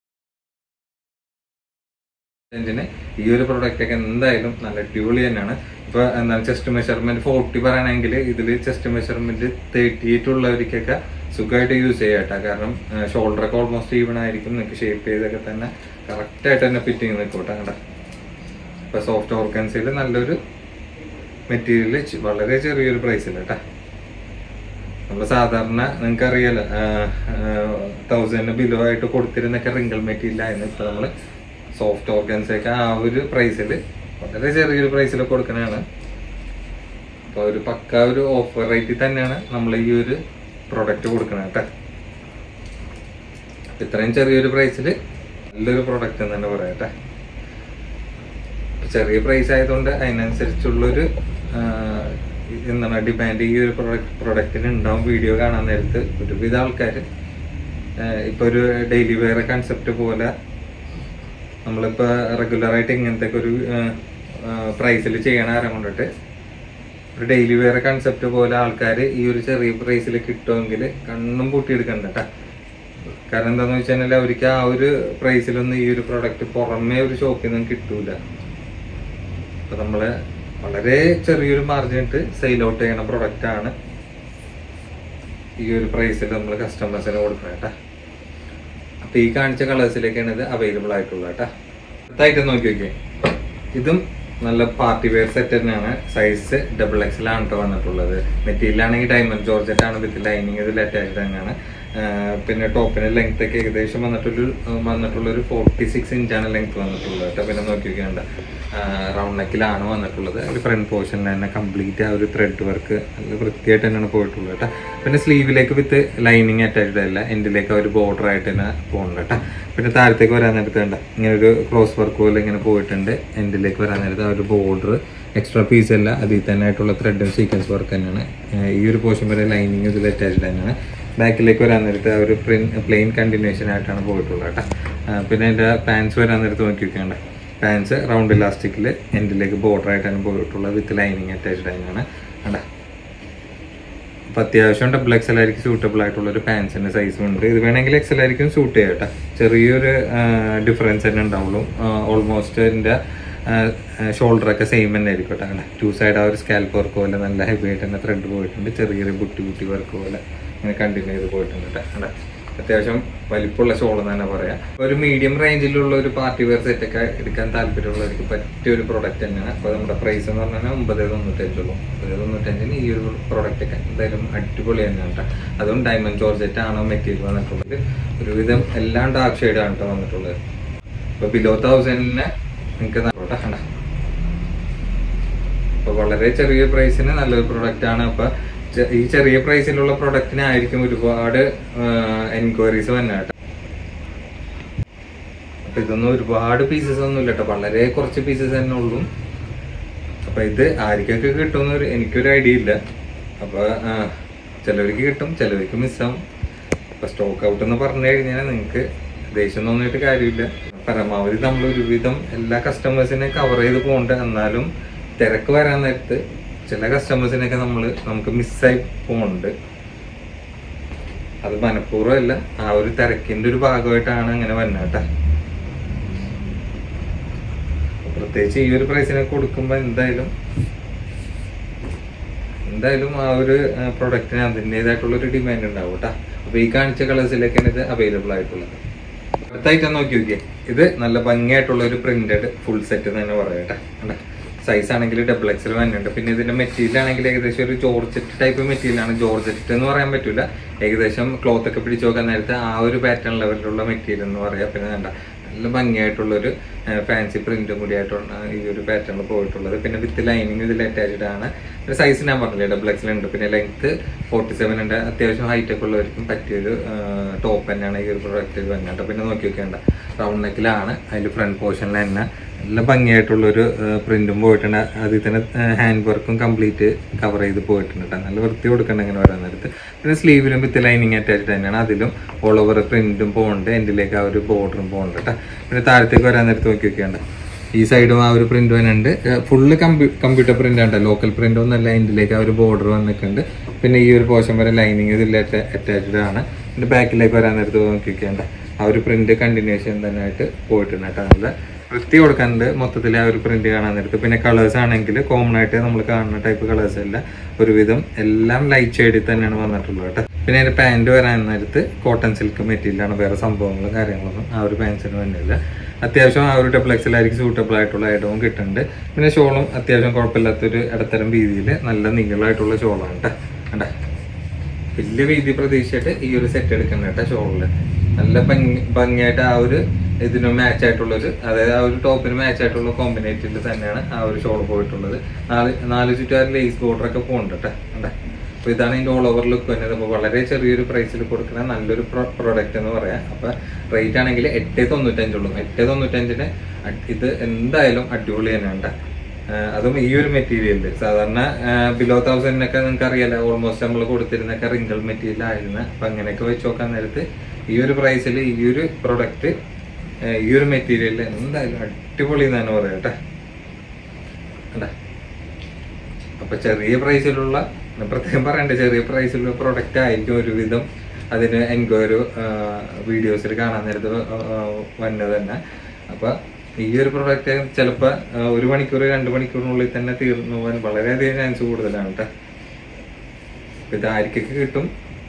ഇതിന് ഈ ഒരു പ്രൊഡക്റ്റ് ഒക്കെ എന്തായാലും നല്ല അടിപൊളി തന്നെയാണ് ഇപ്പൊ എന്താണ് ചെസ്റ്റ് മെഷർമെന്റ് ഫോർട്ടി പറയണമെങ്കിൽ ഇതിൽ ചെസ്റ്റ് മെഷർമെന്റ് തേർട്ടി എയ്റ്റ് ഉള്ളവർക്കൊക്കെ സുഖമായിട്ട് യൂസ് ചെയ്യാം കേട്ടോ കാരണം ഷോൾഡർ ഒക്കെ ഓൾമോസ്റ്റ് ഈവൺ ആയിരിക്കും നിങ്ങൾക്ക് ഷേപ്പ് ചെയ്തൊക്കെ തന്നെ കറക്റ്റ് ആയിട്ട് തന്നെ ഫിറ്റിങ് നിൽക്കോട്ടെ കണ്ട ഇപ്പൊ സോഫ്റ്റ് ഓർഗൻസിൽ നല്ലൊരു മെറ്റീരിയൽ വളരെ ചെറിയൊരു പ്രൈസിൽ കേട്ടോ നമ്മൾ സാധാരണ നിങ്ങൾക്ക് അറിയാലോ തൗസൻഡ് ബിലോ ആയിട്ട് കൊടുത്തിരുന്നൊക്കെ റിങ്കിൾ മെറ്റീരിയൽ ആയിരുന്നു ഇപ്പൊ നമ്മള് സോഫ്റ്റ് ഓർഗൻസ് ഒക്കെ ആ ഒരു പ്രൈസിൽ വളരെ ചെറിയൊരു പ്രൈസിൽ കൊടുക്കണതാണ് അപ്പൊ ഒരു പക്ക ഒരു ഓഫർ റേറ്റിൽ തന്നെയാണ് നമ്മൾ ഈ ഒരു പ്രൊഡക്റ്റ് കൊടുക്കണത് കേട്ടോ ഇത്രയും ചെറിയൊരു പ്രൈസിൽ നല്ലൊരു പ്രൊഡക്റ്റ് എന്ന് തന്നെ പറയാം കേട്ടോ ചെറിയ പ്രൈസ് ആയതുകൊണ്ട് അതിനനുസരിച്ചുള്ളൊരു ആ, എന്താണ് ഡിമാൻഡ് ഈ ഒരു പ്രൊഡക്റ്റ് പ്രൊഡക്റ്റിന് ഉണ്ടാവും വീഡിയോ കാണാൻ നേരത്ത് ഒരുവിധ ആൾക്കാർ ഇപ്പൊ ഒരു ഡെയിലി വെയർ കൺസെപ്റ്റ് പോലെ നമ്മളിപ്പോ റെഗുലർ ആയിട്ട് ഇങ്ങനത്തെ ഒരു പ്രൈസിൽ ചെയ്യണ ആരം കൊണ്ടിട്ട് ഒരു ഡെയിലി വെയർ കൺസെപ്റ്റ് പോലെ ആൾക്കാർ ഈ ഒരു ചെറിയ പ്രൈസിൽ കിട്ടുമെങ്കിൽ കണ്ണും പൂട്ടിയെടുക്കണ്ട ട്ടാ. കാരണം എന്താന്ന് വെച്ച് കഴിഞ്ഞാൽ അവർക്ക് ആ ഒരു പ്രൈസിലൊന്നും ഈ ഒരു പ്രൊഡക്റ്റ് പുറമേ ഒരു ഷോപ്പിൽ നിന്നും കിട്ടൂല അപ്പൊ നമ്മള് വളരെ ചെറിയൊരു മാർജിൻ ഇട്ട് സെയിൽ ഔട്ട് ചെയ്യണ പ്രൊഡക്റ്റ് ആണ് ഈ ഒരു പ്രൈസിൽ നമ്മൾ കസ്റ്റമേഴ്സിന് കൊടുക്കണം കേട്ടാ അപ്പൊ ഈ കാണിച്ച കളേഴ്സിലേക്കാണ് ഇത് അവൈലബിൾ ആയിട്ടുള്ളത് കേട്ടാ അടുത്തായിട്ട് നോക്കി നോക്കിയേ ഇതും നല്ല പാർട്ടി വെയർ സെറ്റ് തന്നെയാണ് സൈസ് ഡബിൾ എക്സൽ ആണ് കേട്ടോ വന്നിട്ടുള്ളത് മെറ്റീരിയൽ ആണെങ്കിൽ ഡയമണ്ട് ജോർജറ്റ് ആണ് വിത്ത് ലൈനിങ് ഇതിൽ അറ്റാച്ച്ഡ് തന്നെയാണ് ആഹ് പിന്നെ ടോപ്പിന് ലെങ്ത് ഒക്കെ ഏകദേശം വന്നിട്ടൊരു വന്നിട്ടുള്ള ഒരു ഫോർട്ടി സിക്സ് ഇഞ്ചാണ് ലെങ്ത് വന്നിട്ടുള്ളത് കേട്ടോ പിന്നെ നോക്കി നോക്കിയാണ്ട് റൗണ്ട് നെക്കിലാണ് വന്നിട്ടുള്ളത് ഒരു ഫ്രണ്ട് പോർഷനിൽ തന്നെ കംപ്ലീറ്റ് ആ ഒരു ത്രെഡ് വർക്ക് നല്ല വൃത്തിയായിട്ട് തന്നെയാണ് പോയിട്ടുള്ളത് കേട്ടോ പിന്നെ സ്ലീവിലേക്ക് വിത്ത് ലൈനിങ് അറ്റാച്ച്ഡ് അല്ല എൻഡിലേക്ക് ഒരു ബോർഡർ ആയിട്ട് തന്നെ പോകുന്നുണ്ട് കേട്ടോ പിന്നെ താഴത്തേക്ക് വരാൻ നേരത്ത് വേണ്ട ഇങ്ങനെ ഒരു ക്രോസ് വർക്ക് പോലെ ഇങ്ങനെ പോയിട്ടുണ്ട് എൻഡിലേക്ക് വരാൻ നേരത്ത് ആ ഒരു ബോർഡർ എക്സ്ട്രാ പീസ് അല്ല അതിൽ തന്നെ ആയിട്ടുള്ള ത്രെഡും സീക്വൻസ് വർക്ക് തന്നെയാണ് ഏഹ് ഈ ഒരു പോർഷൻ വരെ ലൈനിങ് ഇതിൽ അറ്റാച്ച്ഡ് തന്നെയാണ് ബാക്കിലേക്ക് വരാൻ നേരത്ത് ആ ഒരു പ്ലെയിൻ കണ്ടിന്യൂഷൻ ആയിട്ടാണ് പോയിട്ടുള്ളത് കേട്ടോ ആ, പിന്നെ എൻ്റെ പാൻസ് വരാൻ നേരത്ത് നോക്കി വെക്കേണ്ട പാൻസ് റൗണ്ട് ഇലാസ്റ്റിക്കിൽ എൻഡിലേക്ക് ബോർഡർ ആയിട്ടാണ് പോയിട്ടുള്ളത് വിത്ത് ലൈനിങ് അറ്റാച്ച്ഡ് തന്നെയാണ് കണ്ടാ അപ്പോൾ അത്യാവശ്യം ഡബിൾ എക്സൽ ആയിരിക്കും സൂട്ടബിൾ ആയിട്ടുള്ള ഒരു പാൻസിന്റെ സൈസും ഉണ്ട് ഇത് വേണമെങ്കിൽ എക്സൽ ആയിരിക്കും സൂട്ട് ചെയ്യട്ടെ ചെറിയൊരു ഡിഫറൻസ് തന്നെ ഉണ്ടാവുള്ളൂ ഓൾമോസ്റ്റ് എൻ്റെ ഷോൾഡർ ഒക്കെ സെയിം തന്നെ ആയിരിക്കും കേട്ടോ അങ്ങനെ ടു സൈഡ് ആ ഒരു സ്കാൽപ്പ് വർക്ക് പോലെ നല്ല ഹെവി ആയിട്ട് തന്നെ ത്രെഡ് പോയിട്ടുണ്ട് ചെറിയൊരു ബുട്ടി ബുട്ടി വർക്ക് പോലെ ഇങ്ങനെ കണ്ടിന്യൂ ചെയ്ത് പോയിട്ടുണ്ട് കേട്ടോ കണ്ടോ? അത്യാവശ്യം വലിപ്പമുള്ള ഷോൾ എന്ന് തന്നെ പറയാം ഒരു മീഡിയം റേഞ്ചിലുള്ള ഒരു പാർട്ടി വെയർ സെറ്റ് ഒക്കെ എടുക്കാൻ താല്പര്യമുള്ളവർക്ക് പറ്റിയ ഒരു പ്രൊഡക്റ്റ് തന്നെയാണ് അപ്പോൾ നമ്മുടെ പ്രൈസ് എന്ന് പറഞ്ഞാൽ ഒമ്പത് തൊണ്ണൂറ്റഞ്ചുള്ളൂ ഒമ്പത് തൊണ്ണൂറ്റഞ്ചിന് ഈ ഒരു പ്രൊഡക്റ്റ് ഒക്കെ എന്തായാലും അടിപൊളി തന്നെയാണ് കേട്ടോ അതും ഡയമണ്ട് ജോർജറ്റ് ആണോ മെറ്റീരിയൽ വന്നിട്ടുള്ളത് ഒരുവിധം എല്ലാം ഡാർക്ക് ഷെയ്ഡാണ് കേട്ടോ വന്നിട്ടുള്ളത് അപ്പോൾ ബിലോ തൗസൻഡിന് നിങ്ങൾക്ക് കേട്ടോ കണ്ട അപ്പോൾ വളരെ ചെറിയ പ്രൈസിന് നല്ലൊരു പ്രൊഡക്റ്റ് ആണ് അപ്പോൾ ചെ- ഈ ചെറിയ പ്രൈസിലുള്ള പ്രൊഡക്റ്റിനായിരിക്കും ഒരുപാട് എൻക്വയറീസ് തന്നെ കേട്ടോ അപ്പൊ ഇതൊന്നും ഒരുപാട് പീസസ് ഒന്നും ഇല്ല കേട്ടോ വളരെ കുറച്ച് പീസസ് തന്നെ ഉള്ളൂ അപ്പൊ ഇത് ആർക്കൊക്കെ കിട്ടുമെന്ന് ഒരു എനിക്കൊരു ഐഡിയ ഇല്ല അപ്പൊ ആ, ചിലവർക്ക് കിട്ടും ചിലവർക്ക് മിസ്സാവും അപ്പൊ സ്റ്റോക്ക് ഔട്ട് എന്ന് പറഞ്ഞു കഴിഞ്ഞാൽ നിങ്ങൾക്ക് ദേഷ്യം തോന്നിയിട്ട് കാര്യമില്ല പരമാവധി നമ്മൾ ഒരുവിധം എല്ലാ കസ്റ്റമേഴ്സിനെ കവർ ചെയ്ത് പോകണ്ട എന്നാലും തിരക്ക് വരാൻ നേരത്ത് ചില കസ്റ്റമേഴ്സിനെയൊക്കെ നമ്മൾ നമുക്ക് മിസ്സായി പോകുന്നുണ്ട് അത് മനഃപൂർവ്വം അല്ല ആ ഒരു തിരക്കിന്റെ ഒരു ഭാഗമായിട്ടാണ് അങ്ങനെ വന്നത് കേട്ടോ പ്രത്യേകിച്ച് ഈ ഒരു പ്രൈസിനെ കൊടുക്കുമ്പോൾ എന്തായാലും എന്തായാലും ആ ഒരു പ്രൊഡക്റ്റിന് അതിൻ്റെതായിട്ടുള്ള ഒരു ഡിമാൻഡ് ഉണ്ടാവും കേട്ടോ അപ്പൊ ഈ കാണിച്ച കളേഴ്സിലേക്കാണ് ഇത് അവൈലബിൾ ആയിട്ടുള്ളത് അടുത്ത ഐറ്റം നോക്കി നോക്കിയേ ഇത് നല്ല ഭംഗിയായിട്ടുള്ള ഒരു പ്രിന്റഡ് ഫുൾ സെറ്റ് തന്നെ പറയാം കേട്ടോ സൈസ് ആണെങ്കിൽ ഡബിൾ എക്സൽ തന്നെയുണ്ട് പിന്നെ ഇതിന്റെ മെറ്റീരിയൽ ആണെങ്കിൽ ഏകദേശം ഒരു ജോർജറ്റ് ടൈപ്പ് മെറ്റീരിയൽ ആണ് ജോർജറ്റ് എന്ന് പറയാൻ പറ്റില്ല ഏകദേശം ക്ലോത്ത് ഒക്കെ പിടിച്ചു നോക്കാൻ നേരത്തെ ആ ഒരു പാറ്റേൺ ലെവലിലുള്ള മെറ്റീരിയൽ എന്ന് പറയാം പിന്നെ വേണ്ട നല്ല ഭംഗിയായിട്ടുള്ളൊരു ഫാൻസി പ്രിന്റും കൂടി ആയിട്ടാണ് ഈ ഒരു പാറ്റേണിൽ പോയിട്ടുള്ളത് പിന്നെ വിത്ത് ലൈനിങ് ഇതിൽ അറ്റാച്ച്ഡ് ആണ് പിന്നെ സൈസ് ഞാൻ പറഞ്ഞില്ലേ ഡബിൾ എക്സൽ ഉണ്ട് പിന്നെ ലെങ്ത് ഫോർട്ടി സെവൻ ഉണ്ട് അത്യാവശ്യം ഹൈറ്റ് ഒക്കെ ഉള്ളവർക്കും പറ്റിയൊരു ടോപ്പ് തന്നെയാണ് ഈ ഒരു പ്രൊഡക്റ്റ് വന്നിട്ട് പിന്നെ നോക്കി വെക്കേണ്ട റൗണ്ട് നെക്കിലാണ് അതിൽ ഫ്രണ്ട് പോർഷനിൽ തന്നെ നല്ല ഭംഗിയായിട്ടുള്ളൊരു പ്രിന്റും പോയിട്ടുണ്ട് അതിൽ തന്നെ ഹാൻഡ് വർക്കും കംപ്ലീറ്റ് കവർ ചെയ്ത് പോയിട്ടുണ്ട് കേട്ടോ നല്ല വൃത്തി കൊടുക്കണ്ട ഇങ്ങനെ വരാൻ നേരത്ത് പിന്നെ സ്ലീവിലും വിത്ത് ലൈനിങ് അറ്റാച്ച്ഡ് തന്നെയാണ് അതിലും ഓൾ ഓവർ പ്രിന്റും പോകുന്നുണ്ട് എൻഡിലേക്ക് ആ ഒരു ബോർഡറും പോകുന്നുണ്ട് കേട്ടോ പിന്നെ താഴത്തേക്ക് വരാൻ നേരത്ത് നോക്കി വെക്കേണ്ട ഈ സൈഡും ആ ഒരു പ്രിന്റ് വന്നുണ്ട് ഫുള്ള് കമ്പ്യൂട്ടർ പ്രിന്റ് ആണ് ലോക്കൽ പ്രിന്റ് ഒന്നല്ല എൻഡിലേക്ക് ആ ഒരു ബോർഡർ വന്നിട്ടുണ്ട് പിന്നെ ഈ ഒരു പോർഷൻ വരെ ലൈനിങ് ഇതിൽ അറ്റാച്ച്ഡ് ആണ് പിന്നെ ബാക്കിലേക്ക് വരാൻ നേരത്ത് നോക്കി വെക്കേണ്ട ആ ഒരു പ്രിന്റ് കണ്ടിന്യൂഷൻ തന്നെ ആയിട്ട് പോയിട്ടുണ്ട് കേട്ടോ നല്ല വൃത്തി കൊടുക്കാനുണ്ട് മൊത്തത്തിൽ ആ ഒരു പ്രിന്റ് കാണാൻ നേരത്ത് പിന്നെ കളേഴ്സ് ആണെങ്കിൽ കോമൺ ആയിട്ട് നമ്മൾ കാണുന്ന ടൈപ്പ് കളേഴ്സ് അല്ല ഒരുവിധം എല്ലാം ലൈറ്റ് ഷെയ്ഡിൽ തന്നെയാണ് വന്നിട്ടുള്ളത് കേട്ടോ പിന്നെ അതിന്റെ പാൻറ് വരാൻ നേരത്ത് കോട്ടൺ സിൽക്ക് മെറ്റീരിയലാണ് വേറെ സംഭവങ്ങളും കാര്യങ്ങളൊന്നും ആ ഒരു പാൻസിന് തന്നെയില്ല അത്യാവശ്യം ആ ഒരു ഡബിൾ എക്സലായിരിക്കും സൂട്ടബിൾ ആയിട്ടുള്ള ഐറ്റവും കിട്ടുന്നുണ്ട് പിന്നെ ഷോളും അത്യാവശ്യം കുഴപ്പമില്ലാത്തൊരു ഇടത്തരം രീതിയിൽ നല്ല നീളമായിട്ടുള്ള ഷോളാണ് കേട്ടോ കണ്ടാ വലിയ വീതി പ്രതീക്ഷിച്ചിട്ട് ഈ ഒരു സെറ്റ് എടുക്കണം കേട്ടോ ഷോളില് നല്ല ഭംഗി ഭംഗിയായിട്ട് ആ ഒരു ഇതിന് മാച്ച് ആയിട്ടുള്ളൊരു അതായത് ആ ഒരു ടോപ്പിന് മാച്ച് ആയിട്ടുള്ള കോമ്പിനേറ്റീവിൽ തന്നെയാണ് ആ ഒരു ഷോൾ പോയിട്ടുള്ളത് നാല് നാല് ചുറ്റും ലേസ് ബോർഡർ ഒക്കെ പോകുന്നുണ്ട് കേട്ടോ കണ്ടേ അപ്പൊ ഇതാണ് ഇതിന്റെ ഓൾ ഓവർ ലുക്ക് വരുന്നത് അപ്പോൾ വളരെ ചെറിയൊരു പ്രൈസിൽ കൊടുക്കുന്ന നല്ലൊരു പ്രൊഡക്റ്റ് എന്ന് പറയാം അപ്പൊ റേറ്റ് ആണെങ്കിൽ എട്ട് തൊണ്ണൂറ്റഞ്ചുള്ളൂ എട്ട് തൊണ്ണൂറ്റഞ്ചിന് അ- ഇത് എന്തായാലും അടിപൊളി തന്നെയാണ് ട്ടോ. ആഹ് അതും ഈ ഒരു മെറ്റീരിയലിൽ സാധാരണ ബിലോ തൗസൻഡിനൊക്കെ നിങ്ങൾക്ക് അറിയാലോ ഓൾമോസ്റ്റ് നമ്മൾ കൊടുത്തിരുന്നൊക്കെ റിങ്കിൾ മെറ്റീരിയൽ ആയിരുന്നു അപ്പൊ അങ്ങനെയൊക്കെ വെച്ച് നോക്കാൻ നേരത്ത് ഈ ഒരു പ്രൈസിൽ ഈ ഒരു പ്രൊഡക്റ്റ് ഈ ഒരു മെറ്റീരിയലിൽ എന്തായാലും അടിപൊളി എന്ന് തന്നെ പറയാം കേട്ടോ കണ്ടാ അപ്പൊ ചെറിയ പ്രൈസിലുള്ള പ്രത്യേകം പറയണ്ട ചെറിയ പ്രൈസിലുള്ള പ്രൊഡക്റ്റ് ആയിരിക്കും ഒരുവിധം അതിന് എൻക്വയറി വീഡിയോസിൽ കാണാൻ നേരത്ത് വന്നത് തന്നെ അപ്പൊ ഈ ഒരു പ്രൊഡക്റ്റ് ചിലപ്പോ ആ, ഒരു മണിക്കൂർ രണ്ട് മണിക്കൂറിനുള്ളിൽ തന്നെ തീർന്നു പോകാൻ വളരെയധികം ചാൻസ് കൂടുതലാണ് കേട്ടോ അപ്പൊ ഇത് ആർക്കൊക്കെ കിട്ടും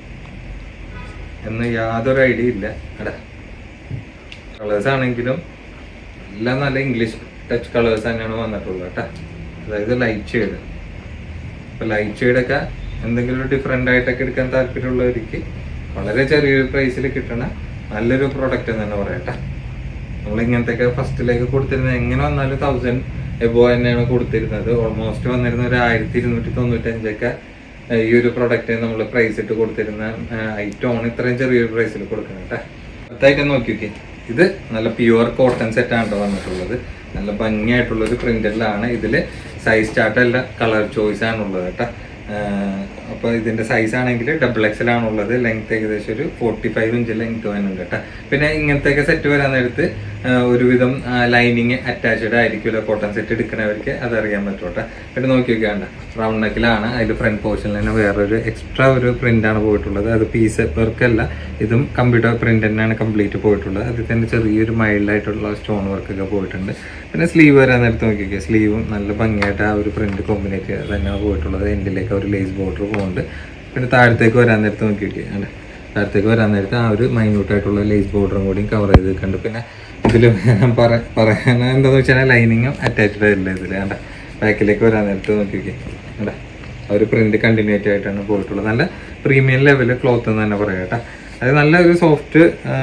എന്ന് യാതൊരു ഐഡിയ ഇല്ല അടാ കളേഴ്സ് ആണെങ്കിലും എല്ലാം നല്ല ഇംഗ്ലീഷ് ടച്ച് കളേഴ്സ് തന്നെയാണ് വന്നിട്ടുള്ളത് കേട്ടോ അതായത് ലൈറ്റ് ഷെയ്ഡ് ഇപ്പൊ ലൈറ്റ് ഷെയ്ഡൊക്കെ എന്തെങ്കിലും ഒരു ഡിഫറെന്റ് ആയിട്ടൊക്കെ എടുക്കാൻ താല്പര്യമുള്ളവർക്ക് വളരെ ചെറിയൊരു പ്രൈസിൽ കിട്ടണ നല്ലൊരു പ്രൊഡക്റ്റ് എന്ന് തന്നെ പറയട്ടെ നമ്മൾ ഇങ്ങനത്തെ ഫസ്റ്റിലേക്ക് കൊടുത്തിരുന്നത് എങ്ങനെ വന്നാലും തൗസൻഡ് എബോ തന്നെയാണ് കൊടുത്തിരുന്നത് ഓൾമോസ്റ്റ് വന്നിരുന്ന ഒരു ആയിരത്തി ഇരുന്നൂറ്റി തൊണ്ണൂറ്റഞ്ചൊക്കെ ഏഹ്, ഈ ഒരു പ്രൊഡക്റ്റ് നമ്മൾ പ്രൈസ് ഇട്ട് കൊടുത്തിരുന്ന ഐറ്റം ആണ് ഇത്രയും ചെറിയൊരു പ്രൈസിൽ കൊടുക്കുന്നത് കേട്ടോ അടുത്തായിട്ട് നോക്കി നോക്കി ഇത് നല്ല പ്യുവർ കോട്ടൺ സെറ്റ് ആണ് ട്ടോ വന്നിട്ടുള്ളത് നല്ല ഭംഗിയായിട്ടുള്ള ഒരു പ്രിന്റഡിലാണ് ഇതിൽ സൈസ് ചാർട്ട് അല്ല കളർ ചോയ്സ് ആണുള്ളത് കേട്ടോ ആഹ് അപ്പൊ ഇതിന്റെ സൈസ് ആണെങ്കിൽ ഡബിൾ എക്സൽ ആണുള്ളത് ലെങ്ത് ഏകദേശം ഒരു ഫോർട്ടി ഫൈവ് ഇഞ്ച് ലെങ്ത് വരുന്നുണ്ട് കേട്ടോ പിന്നെ ഇങ്ങനത്തെ സെറ്റ് വരാൻ നേരത്ത് ആഹ് ഒരുവിധം ലൈനിങ് അറ്റാച്ച്ഡ് ആയിരിക്കുമല്ലോ കോട്ടൺ സെറ്റ് എടുക്കുന്നവർക്ക് അതറിയാൻ പറ്റും കേട്ടോ പിന്നെ നോക്കി നോക്കിയാണ്ട് റൗണ്ട് നെക്കിലാണ് അതിൽ ഫ്രണ്ട് പോർഷനിൽ തന്നെ വേറൊരു എക്സ്ട്രാ ഒരു പ്രിന്റ് ആണ് പോയിട്ടുള്ളത് അത് പീസ് വർക്കല്ല ഇതും കമ്പ്യൂട്ടർ പ്രിന്റ് തന്നെയാണ് കംപ്ലീറ്റ് പോയിട്ടുള്ളത് അതിൽ തന്നെ ചെറിയൊരു മൈൽഡ് ആയിട്ടുള്ള സ്റ്റോൺ വർക്കൊക്കെ പോയിട്ടുണ്ട് പിന്നെ സ്ലീവ് വരാൻ നേരത്ത് നോക്കിയൊക്കെ സ്ലീവും നല്ല ഭംഗിയായിട്ട് ആ ഒരു പ്രിന്റ് കോമ്പിനേറ്റ് തന്നെയാണ് പോയിട്ടുള്ളത് എൻഡിലേക്ക് ഒരു ലേസ് ബോർഡർ പോകുന്നുണ്ട് പിന്നെ താഴത്തേക്ക് വരാൻ നേരത്ത് നോക്കിയൊക്കെ അല്ലേ താഴത്തേക്ക് വരാൻ നേരത്ത് ആ ഒരു മൈന്യൂട്ട് ആയിട്ടുള്ള ലേസ് ബോർഡറും കൂടി കവർ ചെയ്ത് കണ്ട് പിന്നെ ഇതിൽ പറയാൻ എന്താന്ന് വെച്ചാൽ ലൈനിങ്ങും അറ്റാച്ച്ഡ് ആയില്ല ഇതിൽ കണ്ട ബാക്കിലേക്ക് വരാൻ നേരത്ത് നോക്കിയൊക്കെ കണ്ട ആ ഒരു പ്രിന്റ് കണ്ടിന്യൂറ്റി ആയിട്ടാണ് പോയിട്ടുള്ളത് നല്ല പ്രീമിയം ലെവൽ ക്ലോത്ത് എന്ന് തന്നെ പറയാം കേട്ടോ അത് നല്ല ഒരു സോഫ്റ്റ്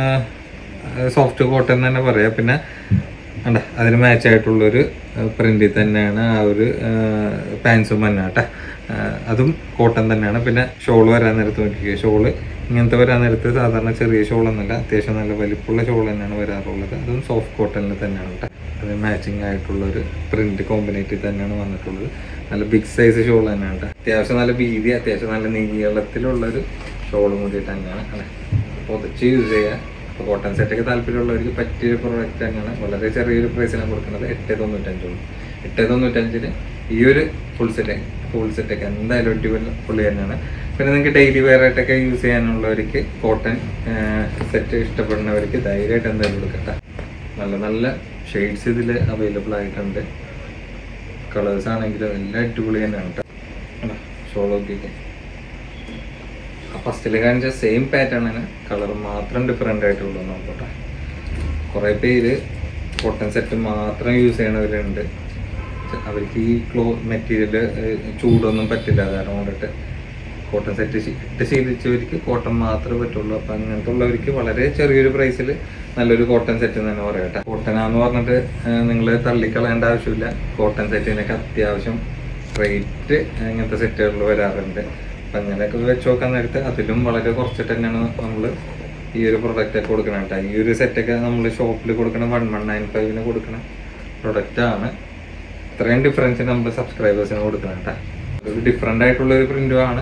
സോഫ്റ്റ് കോട്ടൺ തന്നെ പറയാം പിന്നെ കണ്ട അതിന് മാച്ച് ആയിട്ടുള്ളൊരു പ്രിന്റിൽ തന്നെയാണ് ആ ഒരു പാൻസും തന്നെ കേട്ടോ അതും കോട്ടൺ തന്നെയാണ് പിന്നെ ഷോൾ വരാൻ നേരത്ത് നോക്കിക്കുക ഷോള് ഇങ്ങനത്തെ വരാൻ നേരത്ത് സാധാരണ ചെറിയ ഷോളൊന്നുമല്ല അത്യാവശ്യം നല്ല വലിപ്പമുള്ള ഷോൾ തന്നെയാണ് വരാറുള്ളത് അതും സോഫ്റ്റ് കോട്ടണിൽ തന്നെയാണ് കേട്ടോ അത് മാച്ചിങ് ആയിട്ടുള്ള ഒരു പ്രിന്റ് കോമ്പിനേറ്റ് തന്നെയാണ് വന്നിട്ടുള്ളത് നല്ല ബിഗ് സൈസ് ഷോൾ തന്നെയാണ് കേട്ടോ അത്യാവശ്യം നല്ല വീതി അത്യാവശ്യം നല്ല നീളത്തിലുള്ള ഒരു ഷോളും കൂടി തന്നെയാണ് അല്ലെ പൊതിച്ച് യൂസ് ചെയ്യാൻ ഇപ്പോൾ കോട്ടൺ സെറ്റൊക്കെ താല്പര്യമുള്ളവർക്ക് പറ്റിയൊരു പ്രോഡക്റ്റ് തന്നെയാണ് വളരെ ചെറിയൊരു പ്രൈസിനാണ് കൊടുക്കുന്നത് എട്ട് തൊണ്ണൂറ്റഞ്ചുള്ളൂ എട്ട് തൊണ്ണൂറ്റഞ്ചിന് ഈ ഒരു ഫുൾ സെറ്റ് ഫുൾ സെറ്റൊക്കെ എന്തായാലും അടിപൊളി പുള്ളി തന്നെയാണ് പിന്നെ നിങ്ങൾക്ക് ഡെയിലി വെയർ ആയിട്ടൊക്കെ യൂസ് ചെയ്യാനുള്ളവർക്ക് കോട്ടൺ സെറ്റ് ഇഷ്ടപ്പെടുന്നവർക്ക് ധൈര്യമായിട്ട് എന്തായാലും കൊടുക്കട്ടെ നല്ല നല്ല ഷെയ്ഡ്സ് ഇതിൽ അവൈലബിൾ ആയിട്ടുണ്ട് കളേഴ്സ് ആണെങ്കിലും എല്ലാം അടിപൊളി തന്നെയാണ് കേട്ടോ ഷോൾ നോക്കിയൊക്കെ ആ ഫസ്റ്റിൽ കാണിച്ച സെയിം പാറ്റേൺ ആണ് കളർ മാത്രം ഡിഫറെൻ്റ് ആയിട്ടുള്ളൂ നോക്കട്ടെ കുറേ പേര് കോട്ടൺ സെറ്റ് മാത്രം യൂസ് ചെയ്യണവരുണ്ട് അവർക്ക് ഈ ക്ലോ മെറ്റീരിയൽ ചൂടൊന്നും പറ്റില്ല കാരണം കൊണ്ടിട്ട് കോട്ടൺ സെറ്റ് ഇട്ട് ശീലിച്ചവർക്ക് കോട്ടൺ മാത്രമേ പറ്റുള്ളൂ അപ്പം അങ്ങനത്തെ ഉള്ളവർക്ക് വളരെ ചെറിയൊരു പ്രൈസിൽ നല്ലൊരു കോട്ടൺ സെറ്റ് എന്ന് തന്നെ പറയട്ടെ കോട്ടനാന്ന് പറഞ്ഞിട്ട് നിങ്ങൾ തള്ളിക്കളയേണ്ട ആവശ്യമില്ല കോട്ടൺ സെറ്റിനൊക്കെ അത്യാവശ്യം റേറ്റ് ഇങ്ങനത്തെ സെറ്റുകളിൽ വരാറുണ്ട് അപ്പം അങ്ങനെയൊക്കെ വെച്ച് നോക്കാൻ നേരത്തെ അതിലും വളരെ കുറച്ചിട്ട് തന്നെയാണ് നമ്മൾ ഈ ഒരു പ്രൊഡക്റ്റ് ഒക്കെ കൊടുക്കണം കേട്ടോ ഈ ഒരു സെറ്റൊക്കെ നമ്മൾ ഷോപ്പിൽ കൊടുക്കണ വൺ വൺ നയൻ ഫൈവിന് കൊടുക്കണ പ്രൊഡക്റ്റ് ആണ് ഇത്രയും ഡിഫറൻസ് നമ്മൾ സബ്സ്ക്രൈബേഴ്സിന് കൊടുക്കണം കേട്ടോ ഒരു ഡിഫറെൻ്റ് ആയിട്ടുള്ള ഒരു പ്രിന്റും ആണ്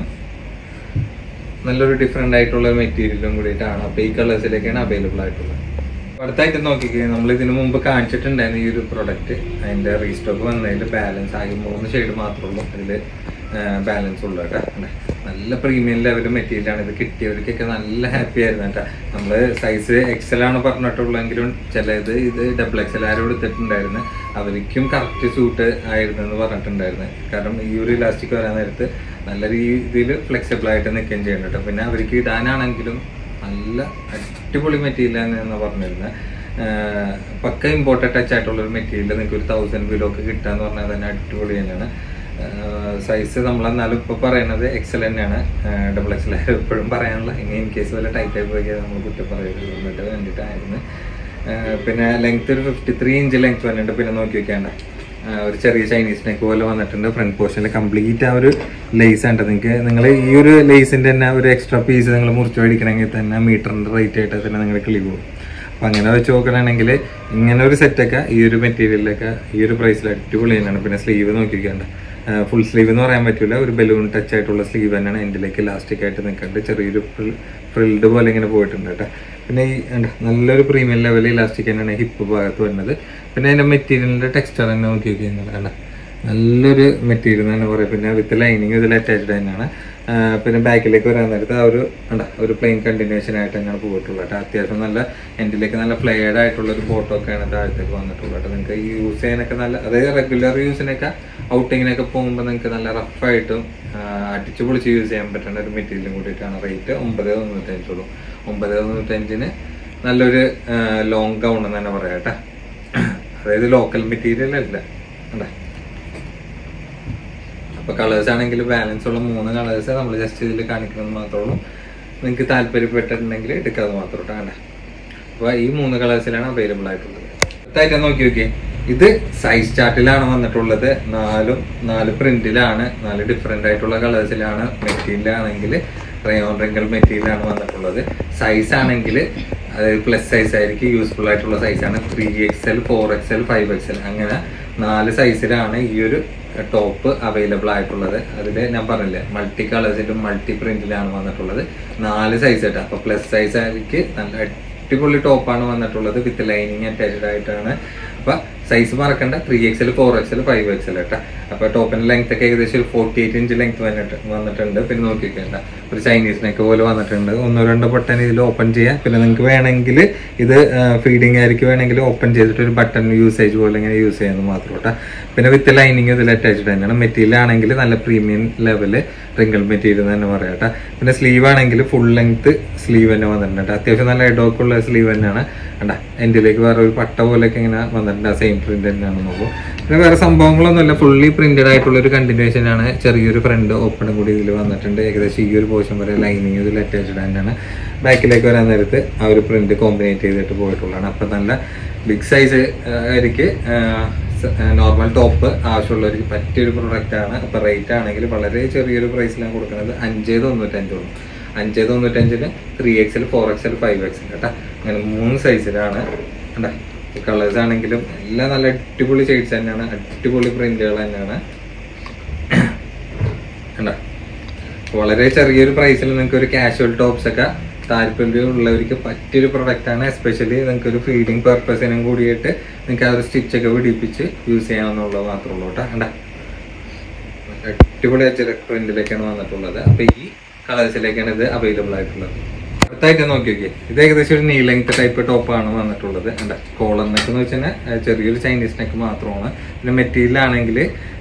നല്ലൊരു ഡിഫറെൻ്റ് ആയിട്ടുള്ള മെറ്റീരിയലും കൂടിയിട്ടാണ് അപ്പോൾ ഈ കളേഴ്സിലേക്കാണ് അവൈലബിൾ ആയിട്ടുള്ളത് അടുത്തായിട്ട് നോക്കിക്കഴിഞ്ഞാൽ നമ്മൾ ഇതിനു മുമ്പ് കാണിച്ചിട്ടുണ്ടായിരുന്നു ഈ ഒരു പ്രൊഡക്റ്റ് അതിന്റെ റീസ്റ്റോക്ക് വന്നതിൽ ബാലൻസ് ആകെ മൂന്ന് ഷെയ്ഡ് മാത്രമേ ഉള്ളൂ അതിൽ ബാലൻസ് ഉള്ളൂ കേട്ടോ കണ്ടേ? നല്ല പ്രീമിയം ലെവൽ മെറ്റീരിയൽ ആണ് ഇത് കിട്ടിയവർക്കൊക്കെ നല്ല ഹാപ്പി ആയിരുന്നു കേട്ടോ നമ്മള് സൈസ് എക്സൽ ആണ് പറഞ്ഞിട്ടുള്ളെങ്കിലും ചിലത് ഇത് ഡബിൾ എക്സൽ ആരും എടുത്തിട്ടുണ്ടായിരുന്നു അവർക്കും കറക്റ്റ് സൂട്ട് ആയിരുന്നു എന്ന് പറഞ്ഞിട്ടുണ്ടായിരുന്നു കാരണം ഈ ഒരു ഇലാസ്റ്റിക് വരാൻ നേരത്ത് നല്ല രീതിയിൽ ഫ്ലെക്സിബിൾ ആയിട്ട് നിൽക്കുകയും ചെയ്യണം കേട്ടോ പിന്നെ അവർക്ക് ഇടാനാണെങ്കിലും നല്ല അടിപൊളി മെറ്റീരിയൽ എന്ന് പറഞ്ഞിരുന്നത് പക്ക ഇമ്പോർട്ടൻ്റ് ടച്ച് ആയിട്ടുള്ള ഒരു മെറ്റീരിയൽ നിങ്ങൾക്ക് ഒരു തൗസൻഡ് ബിലോ ഒക്കെ കിട്ടാന്ന് പറഞ്ഞാൽ തന്നെ അടിപൊളി തന്നെയാണ് സൈസ് നമ്മൾ എന്നാലും ഇപ്പോൾ പറയുന്നത് എക്സൽ തന്നെയാണ് ഡബിൾ എക്സൽ എപ്പോഴും പറയാനുള്ള ഇനി ഇൻ കേസ് വല്ല ടൈറ്റ് ആയി പോയി നമ്മൾ കുറ്റം പറയുന്നത് വേണ്ടിയിട്ടായിരുന്നു ആഹ് പിന്നെ ലെങ്ത് ഒരു ഫിഫ്റ്റി ത്രീ ഇഞ്ച് ലെങ്ത് വന്നിട്ടുണ്ട് പിന്നെ നോക്കി വെക്കാണ്ട് ഒരു ചെറിയ ചൈനീസ് നെക്ക് പോലെ വന്നിട്ടുണ്ട് ഫ്രണ്ട് പോർഷനിൽ കംപ്ലീറ്റ് ആ ഒരു ലേസ് ഉണ്ട് നിങ്ങൾക്ക് നിങ്ങൾ ഈ ഒരു ലേസിന്റെ തന്നെ ഒരു എക്സ്ട്രാ പീസ് നിങ്ങൾ മുറിച്ച് മേടിക്കണമെങ്കിൽ തന്നെ മീറ്ററിന്റെ റേറ്റ് ആയിട്ട് തന്നെ നിങ്ങൾ കിളി പോകും അപ്പം അങ്ങനെ വെച്ച് നോക്കുകയാണെങ്കിൽ ഇങ്ങനെ ഒരു സെറ്റൊക്കെ ഈ ഒരു മെറ്റീരിയലൊക്കെ ഈ ഒരു പ്രൈസിൽ അടിപൊളി തന്നെയാണ് പിന്നെ സ്ലീവ് നോക്കിക്കേണ്ട ഫുൾ സ്ലീവ് എന്ന് പറയാൻ പറ്റില്ല ഒരു ബലൂൺ ടച്ച് ആയിട്ടുള്ള സ്ലീവ് തന്നെയാണ് എൻഡിലേക്ക് ഇലാസ്റ്റിക് ആയിട്ട് നിൽക്കുന്നുണ്ട് ചെറിയൊരു ഫ്രിൽഡ് പോലെ ഇങ്ങനെ പോയിട്ടുണ്ട് കേട്ടോ പിന്നെ ഈ ഉണ്ട്, നല്ലൊരു പ്രീമിയം ലെവൽ ഇലാസ്റ്റിക് തന്നെയാണ് ഹിപ്പ് ഭാഗത്ത് വരുന്നത് പിന്നെ അതിൻ്റെ മെറ്റീരിയലിൻ്റെ ടെക്സ്ചർ തന്നെ നോക്കി നോക്കിയാൽ കണ്ട നല്ലൊരു മെറ്റീരിയൽ തന്നെ പറയാം പിന്നെ വിത്ത് ലൈനിങ് ഇതിൽ അറ്റാച്ച്ഡ് തന്നെയാണ് ആ, പിന്നെ ബാക്കിലേക്ക് വരാൻ നേരത്ത് ആ ഒരു കണ്ട ഒരു പ്ലെയിൻ കണ്ടിന്യൂഷൻ ആയിട്ട് തന്നെയാണ് പോയിട്ടുള്ളത് കേട്ടോ അത്യാവശ്യം നല്ല എൻഡിലേക്ക് നല്ല ഫ്ലെയർഡ് ആയിട്ടുള്ള ഒരു ഫോട്ടോ ഒക്കെയാണ് താഴത്തേക്ക് വന്നിട്ടുള്ളത് കേട്ടോ നിങ്ങൾക്ക് ഈ യൂസ് ചെയ്യാനൊക്കെ നല്ല അതായത് റെഗുലർ യൂസിനൊക്കെ ഔട്ടിങ്ങിനൊക്കെ പോകുമ്പോൾ നിങ്ങൾക്ക് നല്ല റഫായിട്ടും അടിച്ചു പൊളിച്ച് യൂസ് ചെയ്യാൻ പറ്റുന്ന ഒരു മെറ്റീരിയലും കൂടിയിട്ടാണ് റേറ്റ് ഒമ്പത് തൊണ്ണൂറ്റഞ്ചുള്ളൂ ഒമ്പത് തൊണ്ണൂറ്റഞ്ചിന് നല്ലൊരു ലോങ് ഗൗൺ എന്ന് തന്നെ പറയാം കേട്ടോ അതായത് ലോക്കൽ മെറ്റീരിയൽ അല്ല കണ്ടോ അപ്പൊ കളേഴ്സ് ആണെങ്കിൽ ബാലൻസ് ഉള്ള മൂന്ന് കളേഴ്സ് നമ്മൾ ജസ്റ്റ് ഇതിൽ കാണിക്കുന്നത് മാത്രമേ ഉള്ളൂ നിങ്ങൾക്ക് താല്പര്യപ്പെട്ടിട്ടുണ്ടെങ്കിൽ എടുക്കാതെ മാത്രം കേട്ടോ കണ്ട അപ്പൊ ഈ മൂന്ന് കളേഴ്സിലാണ് അവൈലബിൾ ആയിട്ടുള്ളത് അടുത്തായിട്ട് നോക്കി നോക്കിയേ ഇത് സൈസ് ചാർട്ടിലാണ് വന്നിട്ടുള്ളത് നാലും നാല് പ്രിന്റിലാണ് നാല് ഡിഫറെന്റ് ആയിട്ടുള്ള കളേഴ്സിലാണ് മെറ്റീരിയൽ ആണെങ്കിൽ റയോൺ റിങ്കൽ മെറ്റീരിയൽ ആണ് വന്നിട്ടുള്ളത് സൈസ് ആണെങ്കിൽ അതായത് പ്ലസ് സൈസ് ആയിരിക്കും യൂസ്ഫുൾ ആയിട്ടുള്ള സൈസാണ് three X L four X L five X L അങ്ങനെ നാല് സൈസിലാണ് ഈ ഒരു ടോപ്പ് അവൈലബിൾ ആയിട്ടുള്ളത് അതിൽ ഞാൻ പറഞ്ഞില്ലേ മൾട്ടി കളേഴ്സിലും മൾട്ടി പ്രിന്റിലാണ് വന്നിട്ടുള്ളത് നാല് സൈസ് ആയിട്ട് അപ്പൊ പ്ലസ് സൈസ് ആയിരിക്കും നല്ല അടിപൊളി ടോപ്പാണ് വന്നിട്ടുള്ളത് വിത്ത് ലൈനിങ് അറ്റാച്ച്ഡ് ആയിട്ടാണ് അപ്പൊ സൈസ് മറക്കണ്ട three XL four XL five XL കേട്ടോ അപ്പൊ ടോപ്പിന്റെ ലെങ്ത് ഒക്കെ ഏകദേശം ഒരു ഫോർട്ടി എയ്റ്റ് ഇഞ്ച് ലെങ്ത് വന്നിട്ട് വന്നിട്ടുണ്ട് പിന്നെ നോക്കിക്കേണ്ട ഒരു ചൈനീസ് നെക്ക് പോലെ വന്നിട്ടുണ്ട് ഒന്നോ രണ്ടോ ബട്ടൺ ഇതിൽ ഓപ്പൺ ചെയ്യാം പിന്നെ നിങ്ങൾക്ക് വേണമെങ്കിൽ ഇത് ഫീഡിങ് ആയിരിക്കും വേണമെങ്കിൽ ഓപ്പൺ ചെയ്തിട്ട് ഒരു ബട്ടൺ യൂസേജ് പോലെ ഇങ്ങനെ യൂസ് ചെയ്യുന്നത് മാത്രം കേട്ടോ പിന്നെ വിത്ത് ലൈനിങ് ഇതിൽ അറ്റാച്ച്ഡ് തന്നെയാണ് മെറ്റീരിയൽ ആണെങ്കിൽ നല്ല പ്രീമിയം ലെവല് റിങ്കിൾ മെറ്റീരിയൽ തന്നെ പറയാം കേട്ടോ പിന്നെ സ്ലീവ് ആണെങ്കിൽ ഫുൾ ലെങ്ത് സ്ലീവ് തന്നെ വന്നിട്ടുണ്ട് കേട്ടോ. അത്യാവശ്യം നല്ല ഇടോക്കുള്ള സ്ലീവ് തന്നെയാണ് കണ്ടാ എൻ്റെലേക്ക് വേറെ ഒരു പട്ട പോലെയൊക്കെ ഇങ്ങനെ വന്നിട്ടുണ്ട് ആ സെയിം പ്രിന്റ് തന്നെയാണ് നോക്കൂ പിന്നെ വേറെ സംഭവങ്ങളൊന്നുമില്ല ഫുള്ളി പ്രിന്റഡ് ആയിട്ടുള്ള ഒരു കണ്ടിന്യൂഷൻ ആണ് ചെറിയൊരു ഫ്രണ്ട് ഓപ്പണും കൂടി ഇതിൽ വന്നിട്ടുണ്ട് ഏകദേശം ഈ ഒരു പോർഷൻ വരെ ലൈനിങ് ഇതിൽ അറ്റാച്ച്ഡ് തന്നെയാണ് ബാക്കിലേക്ക് വരാൻ നേരത്ത് ആ ഒരു പ്രിന്റ് കോമ്പിനേറ്റ് ചെയ്തിട്ട് പോയിട്ടുള്ളതാണ് അപ്പം നല്ല ബിഗ് സൈസ് ആയിരിക്കും നോർമൽ ടോപ്പ് ആവശ്യമുള്ളവർക്ക് പറ്റിയൊരു പ്രൊഡക്റ്റ് ആണ് അപ്പൊ റേറ്റ് ആണെങ്കിൽ വളരെ ചെറിയൊരു പ്രൈസിലാണ് കൊടുക്കുന്നത് അഞ്ചേ തൊണ്ണൂറ്റഞ്ചുള്ളൂ അഞ്ചേ തൊണ്ണൂറ്റഞ്ചിന് three XL four XL five XL കേട്ടോ അങ്ങനെ മൂന്ന് സൈസിലാണ് കണ്ടാ കളേഴ്സ് ആണെങ്കിലും എല്ലാം നല്ല അടിപൊളി ഷെയ്ഡ്സ് തന്നെയാണ് അടിപൊളി പ്രിന്റുകൾ തന്നെയാണ് കണ്ടാ വളരെ ചെറിയൊരു പ്രൈസിൽ നിങ്ങൾക്ക് ഒരു കാഷ്വൽ ടോപ്സ് ഒക്കെ താല്പര്യമുള്ളവർക്ക് പറ്റിയൊരു പ്രൊഡക്റ്റ് ആണ് എസ്പെഷ്യലി നിങ്ങൾക്ക് ഒരു ഫീഡിങ് പർപ്പസിനും കൂടിയിട്ട് നിങ്ങൾക്ക് ആ ഒരു സ്റ്റിച്ച് ഒക്കെ പിടിപ്പിച്ച് യൂസ് ചെയ്യാവുന്നുള്ളത് മാത്രമേ ഉള്ളൂ കേട്ടോ കണ്ടാ അടിപൊളി അച്ചര പ്രിന്റിലേക്കാണ് വന്നിട്ടുള്ളത് അപ്പൊ ഈ കളേഴ്സിലേക്കാണ് ഇത് അവൈലബിൾ ആയിട്ടുള്ളത് അടുത്തായിട്ട് നോക്കി നോക്കിയേ ഇത് ഏകദേശം ഒരു നീ ലെങ്ത് ടൈപ്പ് ടോപ്പാണ് വന്നിട്ടുള്ളത് കണ്ട കോളർ നെക്ക് എന്ന് വെച്ചാൽ ചെറിയൊരു ചൈനീസ് നെക്ക് മാത്രമാണ് പിന്നെ മെറ്റീരിയൽ ആണെങ്കിൽ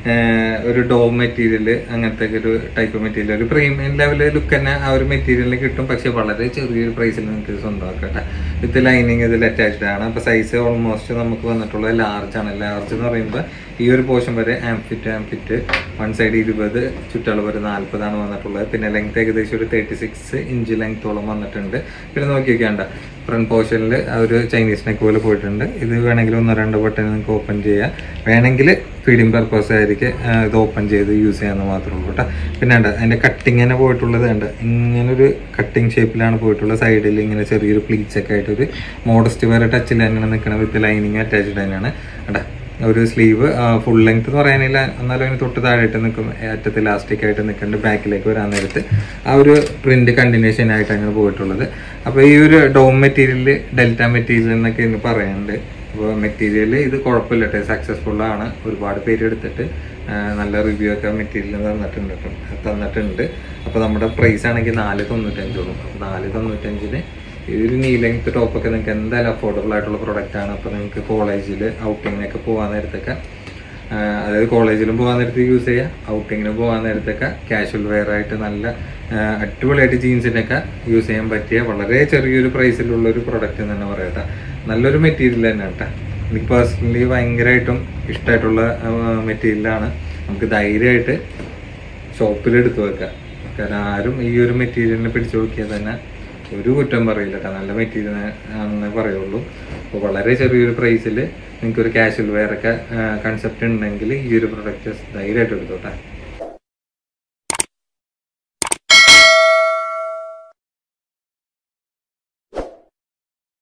ഒരു ഡോം മെറ്റീരിയൽ അങ്ങനത്തെ ഒക്കെ ഒരു ടൈപ്പ് മെറ്റീരിയൽ ഒരു പ്രീമിയം ലെവല് ലുക്ക് തന്നെ ആ ഒരു മെറ്റീരിയലിൽ കിട്ടും പക്ഷെ വളരെ ചെറിയൊരു പ്രൈസിൽ നിങ്ങൾക്ക് സ്വന്തമാക്കട്ടെ വിത്ത് ലൈനിങ് ഇതിൽ അറ്റാച്ച്ഡ് ആണ് അപ്പൊ സൈസ് ഓൾമോസ്റ്റ് നമുക്ക് വന്നിട്ടുള്ളത് ലാർജ് ആണ് ലാർജ് എന്ന് പറയുമ്പോൾ ഈ ഒരു പോർഷൻ വരെ ആംഫിറ്റ് ആംഫിറ്റ് വൺ സൈഡ് ഇരുപത് ചുറ്റളവ് വരെ നാൽപ്പതാണ് വന്നിട്ടുള്ളത് പിന്നെ ലെങ്ത് ഏകദേശം ഒരു തേർട്ടി സിക്സ് ഇഞ്ച് ലെങ്ത്തോളം വന്നിട്ടുണ്ട് പിന്നെ നോക്കി നോക്കിയാണ്ട ഫ്രണ്ട് പോർഷനിൽ ആ ഒരു ചൈനീസ് നെക്ക് പോലെ പോയിട്ടുണ്ട് ഇത് വേണമെങ്കിൽ ഒന്നോ രണ്ടോ ബട്ടൺ നിങ്ങൾക്ക് ഓപ്പൺ ചെയ്യാം വേണമെങ്കിൽ ഫീഡിങ് പർപ്പസ് ആയിരിക്കും ആ, ഇത് ഓപ്പൺ ചെയ്ത് യൂസ് ചെയ്യാമെന്ന് മാത്രമേ ഉള്ളൂ കേട്ടോ പിന്നെ ഉണ്ട് അതിൻ്റെ കട്ടിങ് തന്നെ പോയിട്ടുള്ളത് ഉണ്ട് ഇങ്ങനൊരു കട്ടിങ് ഷേപ്പിലാണ് പോയിട്ടുള്ളത് സൈഡിൽ ഇങ്ങനെ ചെറിയൊരു പ്ലീറ്റ്സ് ഒക്കെ ആയിട്ട് ഒരു മോഡസ്റ്റ് വേറെ ടച്ചിൽ തന്നെയാണ് നിൽക്കുന്നത് വിത്ത് ലൈനിങ് അറ്റാച്ച്ഡ് തന്നെയാണ് കേട്ടോ ഒരു സ്ലീവ് ഫുൾ ലെങ്ത് എന്ന് പറയാനില്ല എന്നാലും അതിന് തൊട്ട് താഴെയായിട്ട് നിൽക്കും അറ്റത്ത് ഇലാസ്റ്റിക് ആയിട്ട് നിൽക്കുന്നുണ്ട് ബാക്കിലേക്ക് വരാൻ നേരത്ത് ആ ഒരു പ്രിന്റ് കണ്ടിന്യൂഷൻ ആയിട്ട് അങ്ങനെ പോയിട്ടുള്ളത് അപ്പോൾ ഈ ഒരു ഡോം മെറ്റീരിയൽ ഡെൽറ്റ മെറ്റീരിയൽ എന്നൊക്കെ ഇന്ന് പറയാനുണ്ട് അപ്പോൾ മെറ്റീരിയൽ ഇത് കുഴപ്പമില്ല കേട്ടോ സക്സസ്ഫുൾ ആണ് ഒരുപാട് പേര് എടുത്തിട്ട് ആ, നല്ല റിവ്യൂ ഒക്കെ മെറ്റീരിയൽ തന്നിട്ടുണ്ട് കേട്ടോ. തന്നിട്ടുണ്ട് അപ്പോൾ നമ്മുടെ പ്രൈസ് ആണെങ്കിൽ നാല് തൊണ്ണൂറ്റഞ്ചോളും അപ്പോൾ നാല് തൊണ്ണൂറ്റഞ്ചിന് ഈ ഒരു നീ ലെങ്ത് ടോപ്പൊക്കെ നിങ്ങൾക്ക് എന്തായാലും അഫോർഡബിൾ ആയിട്ടുള്ള പ്രൊഡക്റ്റ് ആണ് അപ്പോൾ നിങ്ങൾക്ക് കോളേജിൽ ഔട്ടിങ്ങിനൊക്കെ പോകാൻ നേരത്തൊക്കെ ആ, അതായത് കോളേജിലും പോകാൻ നേരത്ത് യൂസ് ചെയ്യാം ഔട്ടിങ്ങിന് പോകാൻ നേരത്തൊക്കെ കാഷ്വൽ വെയർ ആയിട്ട് നല്ല ആ, അടിപൊളിയായിട്ട് ജീൻസിനൊക്കെ യൂസ് ചെയ്യാൻ പറ്റിയ വളരെ ചെറിയൊരു പ്രൈസിലുള്ള ഒരു പ്രൊഡക്റ്റ് എന്ന് തന്നെ പറയട്ടെ നല്ലൊരു മെറ്റീരിയൽ തന്നെ കേട്ടോ എനിക്ക് പേഴ്സണലി ഭയങ്കരമായിട്ടും ഇഷ്ടമായിട്ടുള്ള മെറ്റീരിയലാണ് നമുക്ക് ധൈര്യമായിട്ട് ഷോപ്പിൽ എടുത്തു വെക്കാം കാരണം ആരും ഈ ഒരു മെറ്റീരിയലിനെ പിടിച്ചു നോക്കിയാൽ തന്നെ ഒരു കുറ്റം പറയില്ല കേട്ടോ നല്ല മെറ്റീരിയൽ ആണെന്നേ പറയുള്ളൂ അപ്പോൾ വളരെ ചെറിയൊരു പ്രൈസിൽ നിങ്ങൾക്ക് ഒരു കാഷ്വൽ വെയർ ഒക്കെ കൺസെപ്റ്റ് ഉണ്ടെങ്കിൽ ഈ ഒരു പ്രൊഡക്റ്റ് ധൈര്യമായിട്ട് എടുത്തോട്ടെ